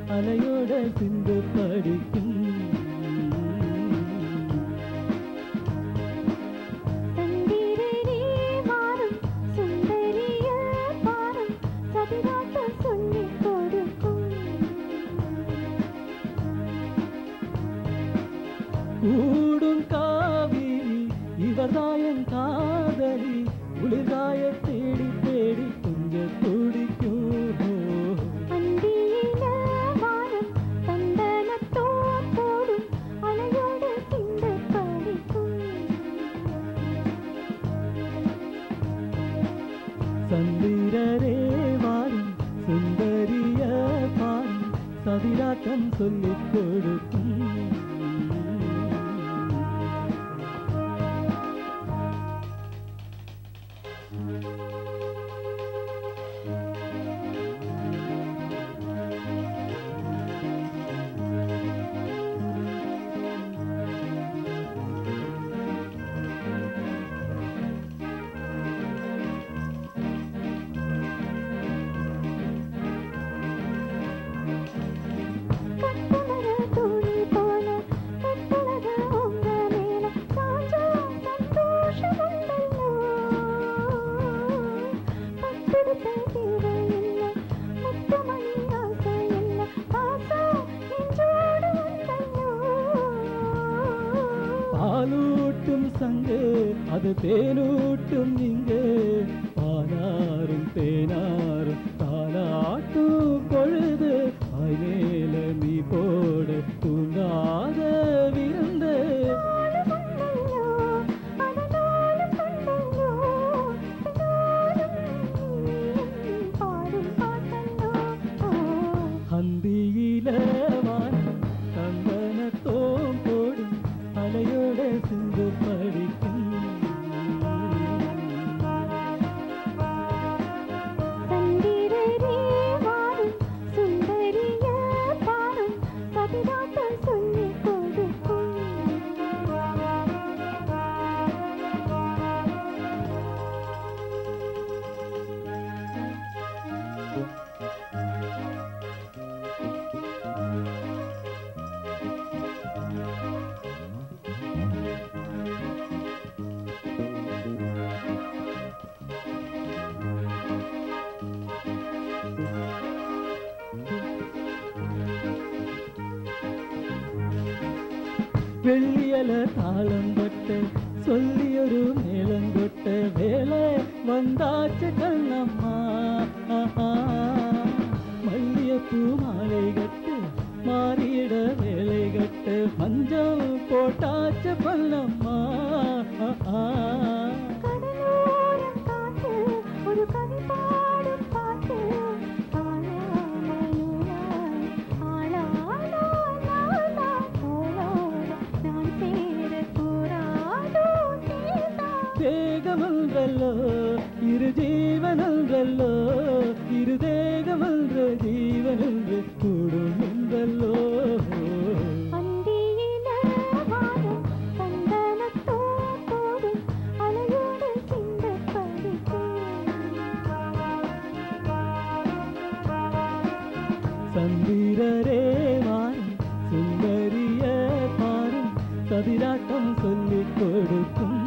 அலையோட சிந்து படிக்கும் சந்திரனே வாரும் சுந்தரிய பாரும் சதிராட்டம் சொல்லிக் கொடுக்கும் கூடும் காவிரி இவர்தாயன் காதலி குளிர்காய தேடி தேடி கொஞ்சம் துடிக்கும் அந்தியில வானம் சந்தனத்தோர் போடும் அலையோடு சிந்து படிக்கும் சந்திரரே வாரும் சுந்தரிய பாரும் சதிராட்டம் சொல்லிக் கொடுக்கும் கட்டுமர தூணி போல கட்டுலக உங்க மேல சாஞ்சா சந்தோஷம் உண்டல்லோ பட்டெடுத்த தேவையில்லை முத்தமணி ஆசை இல்லை பாசம் நெஞ்சோடு உண்டல்லோ பாலூட்டும் சங்கு அது தேனூட்டும் இங்கு பாலாரும் தேனாரும் தாலாட்டும் பொழுது மேல நீ போட தூங்காத விருந்து நாளும் உண்டல்லோ அதனாலும் கண்டல்லோ நாளும் பாடும் பாட்டல்லோ அந்தியில வானம் சந்தனத்தோம் போடும் அலையோட சிந்து படிக்கும் சந்திரரே வாரும் சுந்தரிய பாரும் சதிராட்டம் சொல்லிக் கொடுக்கும் வெள்ளியல தாளம் பட்ட சொல்லியொரு மேலங்கொட்ட வேலை வந்தாச்சு கண்ணம்மா மல்லியப்பூ மாலை கட்டு மாறியிட வேலை கட்டு மஞ்சள் போட்டாச்சு பல்லம்மா கடலோரம் காற்று ஒரு கவி பாடும் பாட்டு ஆளாமலுராய் ஆளாலோ நானா போலோட நான் சேர கூறாதோ தேசா தேகமன்றல்லோ இரு ஜீவனன்றல்லோ இரு தேகமன்ற ஜீவனன்று கூடும் என்றல்லோ அந்தியில வானம் சந்தனத்தோ போடும் அலையோடு சிந்த படிக்கும் சந்திரரே வாரும் சுந்தரிய பாரும் சதிராட்டம் சொல்லிக் கொடுக்கும்